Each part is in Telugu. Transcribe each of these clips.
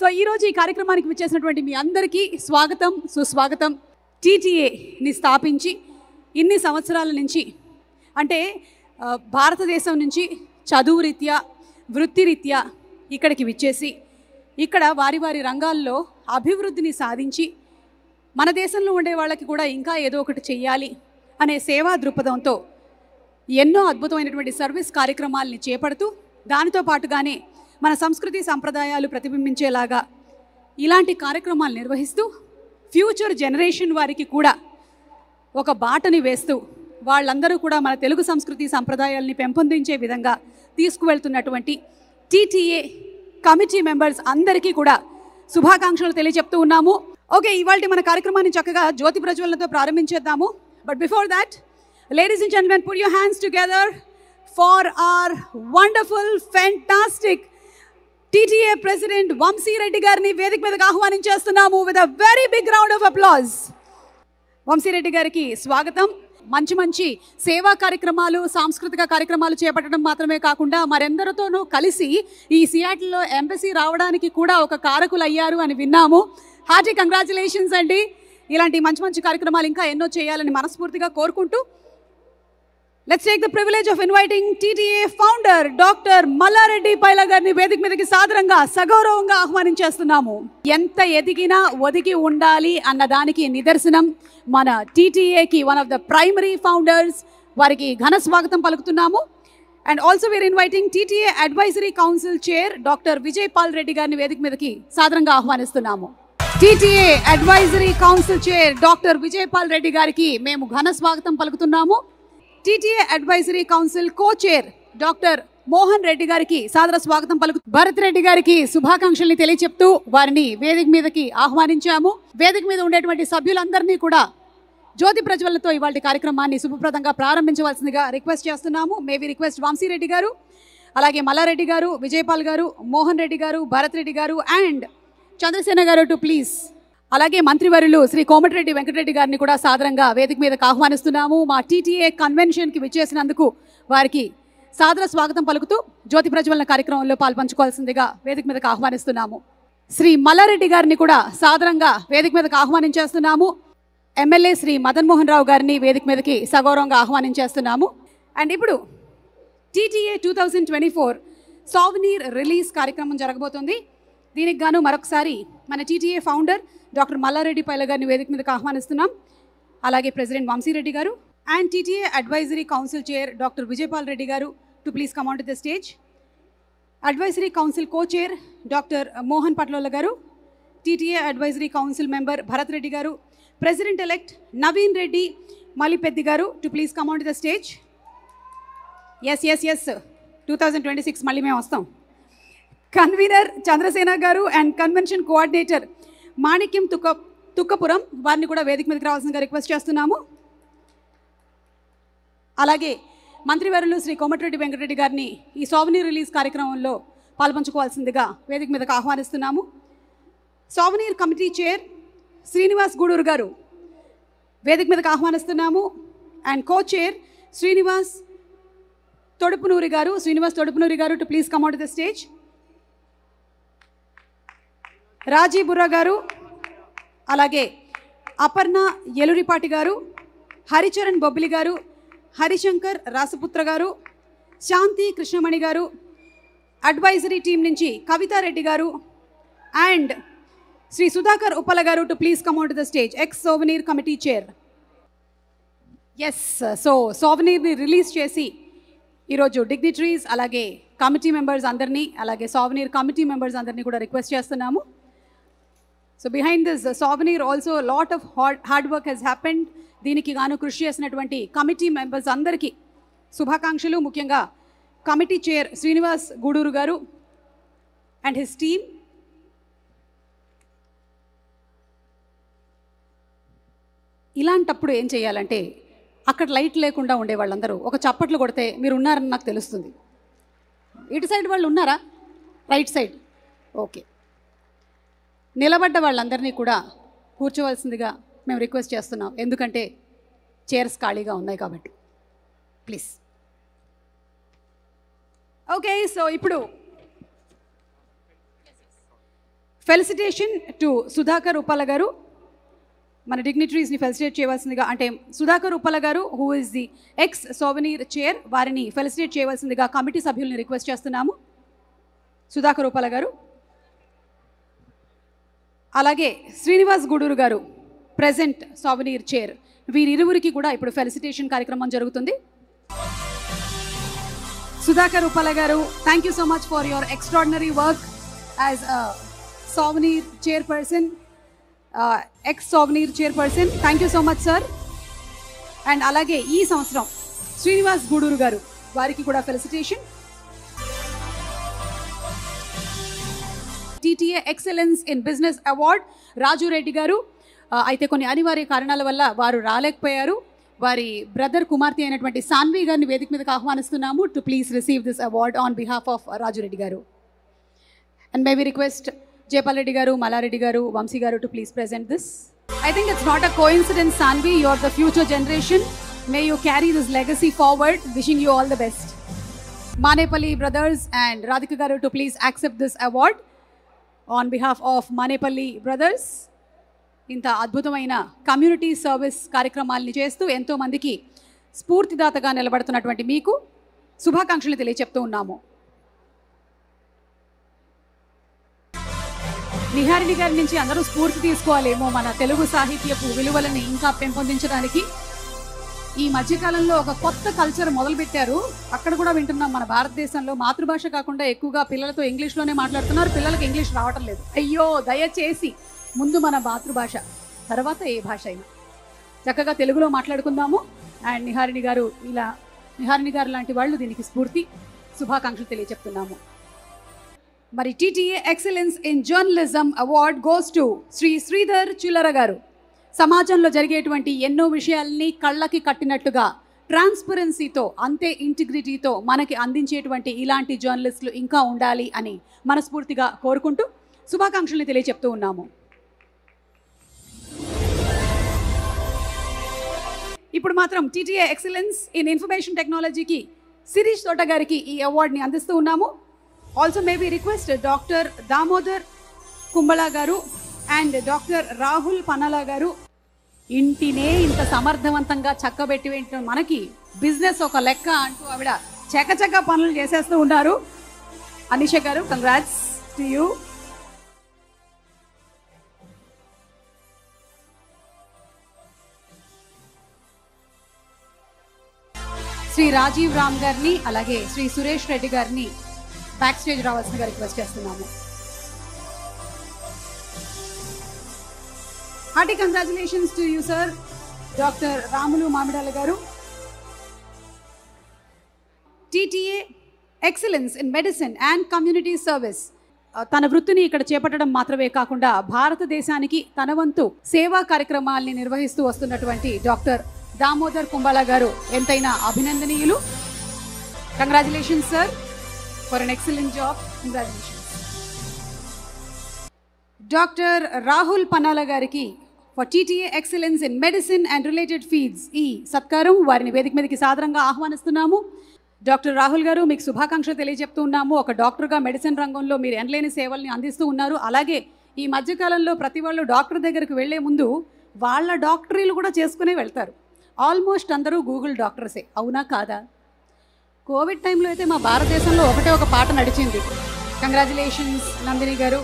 సో ఈరోజు ఈ కార్యక్రమానికి విచ్చేసినటువంటి మీ అందరికీ స్వాగతం సుస్వాగతం టీటీఏని స్థాపించి ఇన్ని సంవత్సరాల నుంచి అంటే ఆ, భారతదేశం నుంచి చదువు రీత్యా వృత్తిరీత్యా ఇక్కడికి విచ్చేసి ఇక్కడ వారి వారి రంగాల్లో అభివృద్ధిని సాధించి మన దేశంలో ఉండే వాళ్ళకి కూడా ఇంకా ఏదో ఒకటి చెయ్యాలి అనే సేవా దృక్పథంతో ఎన్నో అద్భుతమైనటువంటి సర్వీస్ కార్యక్రమాల్ని చేపడుతూ దానితో పాటుగానే మన సంస్కృతి సంప్రదాయాలు ప్రతిబింబించేలాగా ఇలాంటి కార్యక్రమాలు నిర్వహిస్తూ ఫ్యూచర్ జనరేషన్ వారికి కూడా ఒక బాటని వేస్తూ వాళ్ళందరూ కూడా మన తెలుగు సంస్కృతి సంప్రదాయాల్ని పెంపొందించే విధంగా తీసుకువెళ్తున్నటువంటి టీటీఏ కమిటీ మెంబర్స్ అందరికీ కూడా శుభాకాంక్షలు తెలియజెప్తూ ఉన్నాము ఓకే ఇవాళ మన కార్యక్రమాన్ని చక్కగా జ్యోతి ప్రజ్వలనతో ప్రారంభించేద్దాము but before that ladies and gentlemen put your hands together for our wonderful fantastic TTA president Vamshi Reddy గారిని వేదిక మీదకి ఆహ్వానించేస్తున్నాము with a very big round of applause Vamshi Reddy గారికి స్వాగతం మంచి మంచి సేవా కార్యక్రమాలు సాంస్కృతిక కార్యక్రమాలు చేపట్టడం మాత్రమే కాకుండా మరెందరితోనూ కలిసి ఈ సియాటిల్లో ఎంబసీ రావడానికి కూడా ఒక కారకులు అయ్యారు అని విన్నాము హార్టీ కంగ్రాచులేషన్స్ అండి ఇలాంటి మంచి మంచి కార్యక్రమాలు ఇంకా ఎన్నో చేయాలని మనస్ఫూర్తిగా కోరుకుంటూ let's take the privilege of inviting TTA founder doctor Malla Reddy Paila గారిని వేదిక మీదకి సాదరంగా సగౌరవంగా ఆహ్వానించేస్తున్నాము ఎంత ఎదిగినా ఒదిగి ఉండాలి అన్న దానికి నిదర్శనం మన టీటీఏకి one of the primary founders వారికి ఘన స్వాగతం పలుకుతున్నాము and also we're inviting TTA advisory council chair doctor Vijay Pal Reddy గారిని వేదిక మీదకి సాదరంగా ఆహ్వానిస్తున్నాము TTA advisory council chair doctor Vijay Pal Reddy గారికి మేము ఘన స్వాగతం పలుకుతున్నాము TTA advisory council co chair doctor Mohan Reddy గారికి సాదర స్వాగతం పలుకు భరత్ రెడ్డి గారికి శుభాకాంక్షల్ని తెలియచెప్తూ వారిని వేదిక మీదకి ఆహ్వానించాము వేదిక మీద ఉండేటువంటి సభ్యులందరినీ కూడా జ్యోతి ప్రజ్వలతో ఇవాళ కార్యక్రమాన్ని శుభప్రదంగా ప్రారంభించవలసిందిగా రిక్వెస్ట్ చేస్తున్నాము మేబీ రిక్వెస్ట్ వంశీరెడ్డి గారు అలాగే మల్లారెడ్డి గారు విజయపాల్ గారు మోహన్ రెడ్డి గారు భరత్ రెడ్డి గారు అండ్ చంద్రసేన గారు టు ప్లీజ్ అలాగే మంత్రివర్యులు శ్రీ కోమటిరెడ్డి వెంకటరెడ్డి గారిని కూడా సాదరంగా వేదిక మీదకు ఆహ్వానిస్తున్నాము మా టీటీఏ కన్వెన్షన్కి విచ్చేసినందుకు వారికి సాదర స్వాగతం పలుకుతూ జ్యోతి ప్రజ్వలన కార్యక్రమంలో పాల్పంచుకోవాల్సిందిగా వేదిక మీదకు ఆహ్వానిస్తున్నాము శ్రీ మల్లారెడ్డి గారిని కూడా సాదరంగా వేదిక మీదకు ఆహ్వానించేస్తున్నాము ఎమ్మెల్యే శ్రీ మదన్ మోహన్ రావు గారిని వేదిక మీదకి సగౌరవంగా ఆహ్వానించేస్తున్నాము అండ్ ఇప్పుడు TTA two thousand twenty four souvenir release కార్యక్రమం జరగబోతుంది దీనికి గాను మరొకసారి మన TTA founder doctor Malla Reddy Paila గారిని వేదిక మీదకి ఆహ్వానిస్తున్నాం అలాగే ప్రెసిడెంట్ వంశీరెడ్డి గారు and TTA advisory council chair doctor Vijaypal Reddy గారు to please come on to the stage advisory council co chair doctor Mohan Patlola గారు TTA advisory council member Bharat Reddy గారు ప్రెసిడెంట్ ఎలెక్ట్ నవీన్ రెడ్డి మలిపెద్ది గారు to please come on to the stage yes yes yes two thousand twenty six మళ్ళీ మేము వస్తాం కన్వీనర్ చంద్రసేన గారు and convention coordinator Manikyam Tukka Tukkapuram వారిని కూడా వేదిక మీదకి రావాల్సిందిగా రిక్వెస్ట్ చేస్తున్నాము అలాగే మంత్రివర్యులు శ్రీ కోమటిరెడ్డి వెంకటరెడ్డి గారిని ఈ సోవనీ రిలీజ్ కార్యక్రమంలో పాల్పంచుకోవాల్సిందిగా వేదిక మీదకు ఆహ్వానిస్తున్నాము souvenir committee chair Srinivas Guduru గారు వేదిక మీదకు ఆహ్వానిస్తున్నాము and co chair Srinivas Thodupunuri గారు శ్రీనివాస్ తొడుపునూరి గారు to please come out the stage Raji Burra గారు అలాగే అపర్ణ ఎలురిపాటి గారు హరిచరణ్ బొబ్బిలి గారు హరిశంకర్ రాసపుత్ర గారు శాంతి కృష్ణమణి గారు అడ్వైజరీ టీం నుంచి కవితారెడ్డి గారు అండ్ శ్రీ సుధాకర్ ఉప్పల గారు to please come out the stage ex souvenir committee chair yes so సోవనీర్ని రిలీజ్ చేసి ఈరోజు డిగ్నిటరీస్ అలాగే కమిటీ మెంబర్స్ అందరినీ అలాగే సోవనీర్ కమిటీ మెంబర్స్ అందరినీ కూడా రిక్వెస్ట్ చేస్తున్నాము so behind this souvenir also lot of hard hard work has happened దీనికి గాను కృషి చేసినటువంటి కమిటీ మెంబర్స్ అందరికీ శుభాకాంక్షలు ముఖ్యంగా కమిటీ చైర్ శ్రీనివాస్ గూడూరు గారు అండ్ హిస్ టీమ్ ఇలాంటప్పుడు ఏం చేయాలంటే అక్కడ లైట్ లేకుండా ఉండే వాళ్ళందరూ ఒక చప్పట్లు కొడితే మీరు ఉన్నారని నాకు తెలుస్తుంది ఇటు సైడ్ వాళ్ళు ఉన్నారా రైట్ సైడ్ ఓకే నిలబడ్డ వాళ్ళందరినీ కూడా కూర్చోవలసిందిగా మేము రిక్వెస్ట్ చేస్తున్నాం ఎందుకంటే చైర్స్ ఖాళీగా ఉన్నాయి కాబట్టి ప్లీజ్ ఓకే సో ఇప్పుడు ఫెలిసిటేషన్ టు సుధాకర్ ఉప్పల గారు మన డిగ్నిటరీస్ని ఫెలిసిటేట్ చేయవలసిందిగా అంటే సుధాకర్ ఉప్పల గారు who is the ex souvenir chair వారిని ఫెలిసిటేట్ చేయవలసిందిగా కమిటీ సభ్యుల్ని రిక్వెస్ట్ చేస్తున్నాము సుధాకర్ ఉప్పల గారు అలాగే శ్రీనివాస్ గూడూరు గారు ప్రెజెంట్ సోవనీర్ చైర్ వీరిరువురికి కూడా ఇప్పుడు ఫెలిసిటేషన్ కార్యక్రమం జరుగుతుంది సుధాకర్ ఉప్పల గారు thank you so much for your extraordinary work as souvenir chairperson ex souvenir chairperson thank you so much sir and అలాగే ఈ సంవత్సరం శ్రీనివాస్ గూడూరు గారు వారికి కూడా felicitation TTA excellence in business award Raju Reddy గారు ఆ, అయితే కొన్ని అనివార్య కారణాల వల్ల వారు రాలేకపోయారు వారి బ్రదర్ కుమార్తె అయినటువంటి సాన్వి గారిని వేదిక మీదకి ఆహ్వానిస్తున్నాము to please receive this award on behalf of Raju Reddy గారు and may we request Jayapal Reddy గారు మల్లారెడ్డి గారు వంశీ గారు to please present this I think it's not a coincidence Saanvi you are the future generation may you carry this legacy forward wishing you all the best Manepalli brothers and Radhika గారు to please accept this award on behalf of Manepalli brothers ఇంత అద్భుతమైన కమ్యూనిటీ సర్వీస్ కార్యక్రమాల్ని చేస్తూ ఎంతో మందికి స్ఫూర్తిదాతగా నిలబడుతున్నటువంటి మీకు శుభాకాంక్షలు తెలియచెప్తూ ఉన్నాము నిహారిణి గారి నుంచి అందరూ స్ఫూర్తి తీసుకోవాలేమో మన తెలుగు సాహిత్యపు విలువలని ఇంకా పెంపొందించడానికి ఈ మధ్యకాలంలో ఒక కొత్త కల్చర్ మొదలుపెట్టారు అక్కడ కూడా వింటున్నాం మన భారతదేశంలో మాతృభాష కాకుండా ఎక్కువగా పిల్లలతో ఇంగ్లీష్లోనే మాట్లాడుతున్నారు పిల్లలకి ఇంగ్లీష్ రావటం లేదు అయ్యో దయచేసి ముందు మన మాతృభాష తర్వాత ఏ భాష అయినా చక్కగా తెలుగులో మాట్లాడుకుందాము అండ్ నిహారిణి గారు ఇలా నిహారిణి గారు లాంటి వాళ్ళు దీనికి స్ఫూర్తి శుభాకాంక్షలు తెలియజెప్తున్నాము మరి TTA excellence in journalism award goes to Shri Sridhar Chillara గారు సమాజంలో జరిగేటువంటి ఎన్నో విషయాల్ని కళ్ళకి కట్టినట్టుగా ట్రాన్స్పరెన్సీతో అంతే ఇంటిగ్రిటీతో మనకి అందించేటువంటి ఇలాంటి జర్నలిస్టులు ఇంకా ఉండాలి అని మనస్ఫూర్తిగా కోరుకుంటూ శుభాకాంక్షల్ని తెలియజెప్తూ ఉన్నాము ఇప్పుడు మాత్రం టీటీఏ ఎక్సలెన్స్ ఇన్ ఇన్ఫర్మేషన్ టెక్నాలజీకి శిరీష్ తోట గారికి ఈ అవార్డుని అందిస్తూ ఉన్నాము also may be request doctor Damodar Kumbala గారు అండ్ డాక్టర్ రాహుల్ పనాలా గారు ఇంటినే ఇంత సమర్థవంతంగా చక్కబెట్టి వెంట మనకి బిజినెస్ ఒక లెక్క అంటూ ఆవిడ చకచక పనులు చేసేస్తూ ఉన్నారు అనిష గారు congrats to you Shri Rajiv Ram గారిని అలాగే శ్రీ సురేష్ రెడ్డి గారిని బ్యాక్ స్టేజ్ రావాల్సిందిగా రిక్వెస్ట్ చేస్తున్నాము hearty congratulations to you sir doctor Ramulu Mamidala గారు TTA excellence in medicine and community service తన వృత్తిని ఇక్కడ చేపట్టడం మాత్రమే కాకుండా భారతదేశానికి తన వంతు సేవా కార్యక్రమాల్ని నిర్వహిస్తూ వస్తున్నటువంటి డాక్టర్ దామోదర్ కుంబాలా గారు ఎంతైనా అభినందనీయులు congratulations sir for an excellent job congratulations doctor Rahul Panala గారికి for TTA excellence in medicine and related fields ఈ సత్కారం వారిని వేదిక మీదకి సాదరంగా ఆహ్వానిస్తున్నాము డాక్టర్ రాహుల్ గారు మీకు శుభాకాంక్షలు తెలియజెప్తూ ఉన్నాము ఒక డాక్టర్గా మెడిసిన్ రంగంలో మీరు ఎనలేని సేవల్ని అందిస్తూ ఉన్నారు అలాగే ఈ మధ్యకాలంలో ప్రతి వాళ్ళు డాక్టర్ దగ్గరికి వెళ్లే ముందు వాళ్ళ డాక్టరీలు కూడా చేసుకునే వెళ్తారు ఆల్మోస్ట్ అందరూ గూగుల్ డాక్టర్సే అవునా కాదా కోవిడ్ టైంలో అయితే మా భారతదేశంలో ఒకటే ఒక పాట నడిచింది కంగ్రాచులేషన్స్ నందిని గారు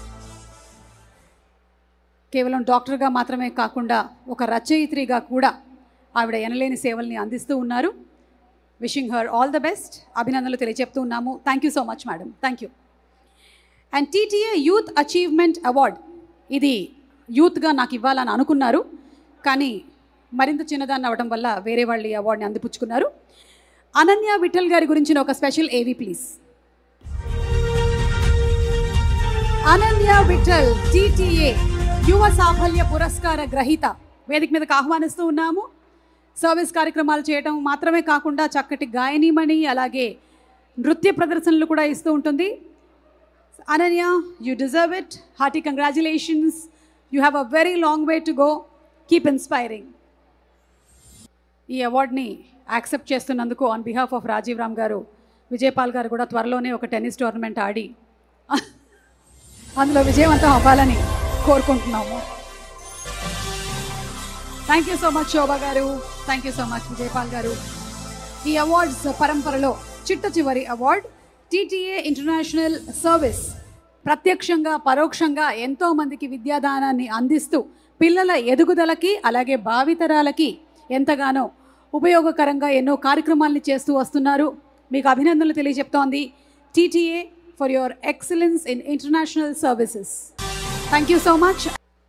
కేవలం డాక్టర్గా మాత్రమే కాకుండా ఒక రచయిత్రిగా కూడా ఆవిడ ఎనలేని సేవల్ని అందిస్తూ ఉన్నారు wishing her all the best అభినందనలు తెలియజెప్తూ ఉన్నాము thank you so much madam thank you and TTA youth achievement award ఇది యూత్గా నాకు ఇవ్వాలని అనుకున్నారు కానీ మరింత చిన్నదాన్ని అవ్వడం వల్ల వేరే వాళ్ళు ఈ అవార్డుని అందిపుచ్చుకున్నారు అనన్య విఠల్ గారి గురించిన ఒక స్పెషల్ ఏవి ప్లీజ్ అనన్య విఠల్ టీటీఏ యువ సాఫల్య పురస్కార గ్రహీత వేదిక మీదకి ఆహ్వానిస్తూ ఉన్నాము సర్వీస్ కార్యక్రమాలు చేయటం మాత్రమే కాకుండా చక్కటి గాయనీమణి అలాగే నృత్య ప్రదర్శనలు కూడా ఇస్తూ ఉంటుంది Ananya you deserve it hearty congratulations you have a very long way to go keep inspiring ఈ అవార్డ్ని యాక్సెప్ట్ చేస్తున్నందుకు on behalf of Rajiv Ram గారు విజయపాల్ గారు కూడా త్వరలోనే ఒక టెన్నిస్ టోర్నమెంట్ ఆడి అందులో విజయవంతం అవ్వాలని కోరుకుంటున్నాము thank you so much Shobha గారు thank you so much Vijaypal గారు ఈ అవార్డ్స్ పరంపరలో చిట్ట చివరి అవార్డ్ టీటీఏ ఇంటర్నేషనల్ సర్వీస్ ప్రత్యక్షంగా పరోక్షంగా ఎంతో మందికి విద్యాదానాన్ని అందిస్తూ పిల్లల ఎదుగుదలకి అలాగే భావితరాలకి ఎంతగానో ఉపయోగకరంగా ఎన్నో కార్యక్రమాల్ని చేస్తూ వస్తున్నారు మీకు అభినందనలు తెలియజెప్తోంది TTA for your excellence in international services thank you so much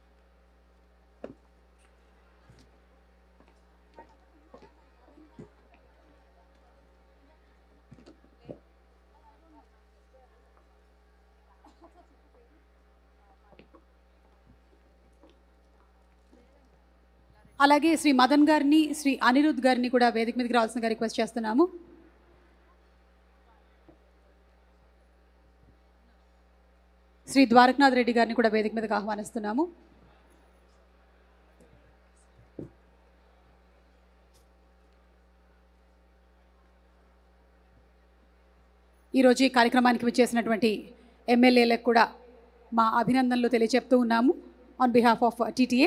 అలాగే శ్రీ మదన్ గారిని శ్రీ అనిరుద్ గారిని కూడా వేదిక మీదకి రావాల్సిన రిక్వెస్ట్ చేస్తున్నాము శ్రీ ద్వారకనాథ్ రెడ్డి గారిని కూడా వేదిక మీదకి ఆహ్వానిస్తున్నాము ఈరోజు ఈ కార్యక్రమానికి విచ్చేసినటువంటి ఎమ్మెల్యేలకు కూడా మా అభినందనలు తెలియజెప్తూ ఉన్నాము ఆన్ బిహాఫ్ ఆఫ్ టీటీఏ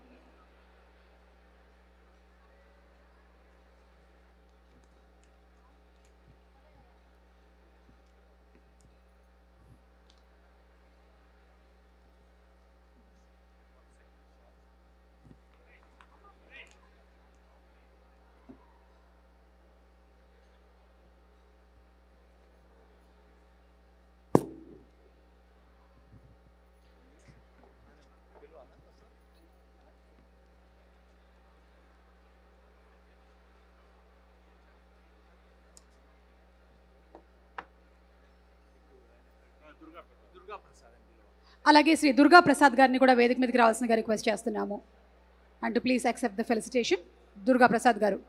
అలాగే శ్రీ దుర్గా ప్రసాద్ గారిని కూడా వేదిక మీదకి రావాల్సిందిగా రిక్వెస్ట్ చేస్తున్నాము and please accept the felicitation Durga Prasad గారు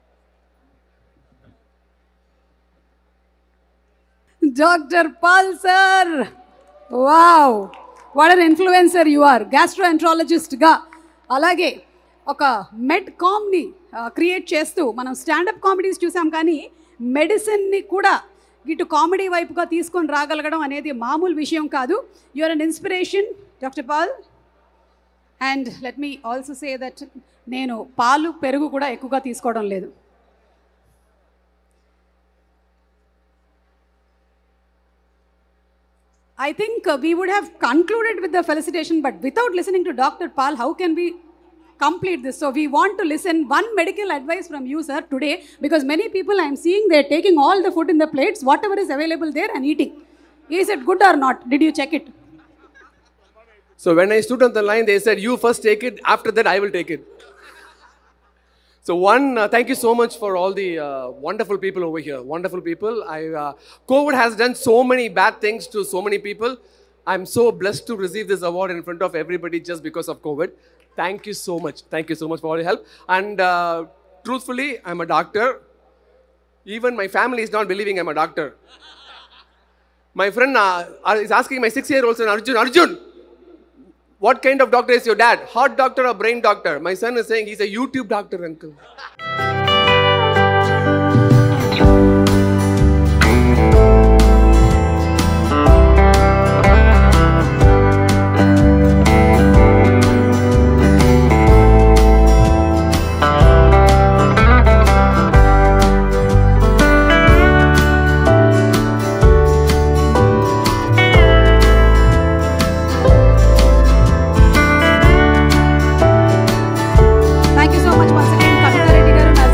doctor Paul sir wow what an influencer you are గ్యాస్ట్రో ఎంట్రాలజిస్ట్గా అలాగే ఒక మెడ్ కామ్ని క్రియేట్ చేస్తూ మనం స్టాండప్ కామెడీస్ చూసాం కానీ మెడిసిన్ని కూడా ఇటు కామెడీ వైపుగా తీసుకొని రాగలగడం అనేది మామూలు విషయం కాదు your an inspiration doctor Paul and let me also say that నేను పాలు పెరుగు కూడా ఎక్కువగా తీసుకోవడం లేదు I think uh, we would have concluded with the felicitation, but without listening to Dr. Pal, how can we complete this? So we want to listen one medical advice from you, sir, today, because many people I am seeing they're taking all the food in the plates, whatever is available there, and eating. Is it good or not? Did you check it? So when I stood on the line, they said, "You first take it. After that, I will take it." So one, uh, thank you so much for all the uh, wonderful people over here. Wonderful people. I, uh, COVID has done so many bad things to so many people. I'm so blessed to receive this award in front of everybody just because of COVID. Thank you so much. Thank you so much for all your help. And uh, truthfully, I'm a doctor. Even my family is not believing I'm a doctor. My friend uh, is asking my six-year-old son Arjun, Arjun, what kind of doctor is your dad? Heart doctor or brain doctor? My son is saying he's a YouTube doctor, uncle. Thank you so much once again, Kavita Reddy garu,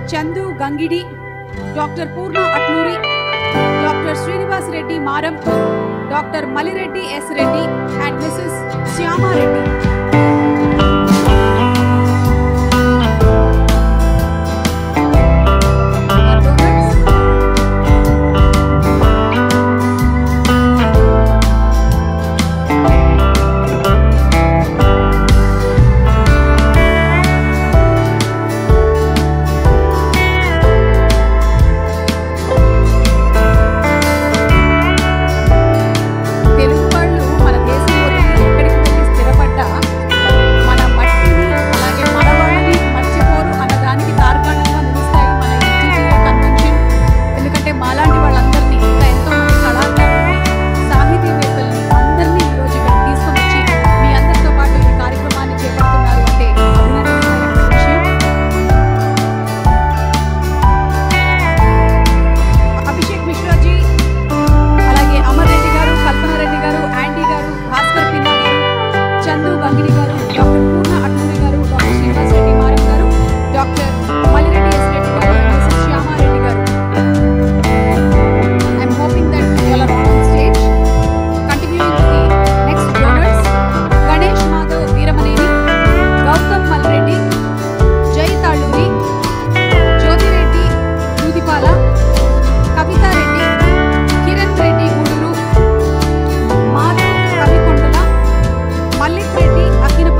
Chandu Gangidi doctor Purna Atluri doctor Srinivas Reddy Maram doctor Malireddy S Reddy and Mrs Shyamareddy Our donors. Telugu వాళ్ళు మన దేశం వదిలి ఎక్కడికి వెళ్ళి స్థిరపడ్డా మన మట్టిని అలాగే మన వాళ్ళని మర్చిపోరు అన్న దానికి తార్కాణంగా నిలుస్తాయి మన ఇంటీరియర్ కన్వెన్షన్ ఎందుకంటే మాలాంటి వాళ్ళందరినీ ఇంకా ఎంతో మంది కళాకారుల్ని సాహితీవేత్తల్ని అందరినీ ఈరోజు ఇక్కడ తీసుకొని వచ్చి మీ అందరితో పాటు ఈ కార్యక్రమాన్ని చేపడుతున్నారు అంటే అభినందనీయమైనటువంటి విషయం అభిషేక్ మిశ్రాజీ అలాగే అమర్ రెడ్డి గారు కల్పన రెడ్డి గారు యాండీ గారు భాస్కర్ పిన్నా గారు చందు గంగిడి గారు డాక్టర్ పూర్ణ అట్లూరి గారు డాక్టర్ శ్రీనివాస్ రెడ్డి మారం గారు డాక్టర్ మలిరెడ్డి ఎస్ రెడ్డి గారు and Mrs. శ్యామారెడ్డి గారు I'm hoping that you are on stage continuing to the next donors Ganesh Madhav Veeramaneni Gautam Malreddy Jai Taluri Jyothi Reddy దూదిపాల Kavitha Reddy Kiran Reddy Gudur Madhav Kavikondala Mallik Reddy అక్కిన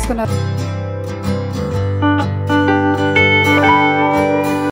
చేసుకున్నారు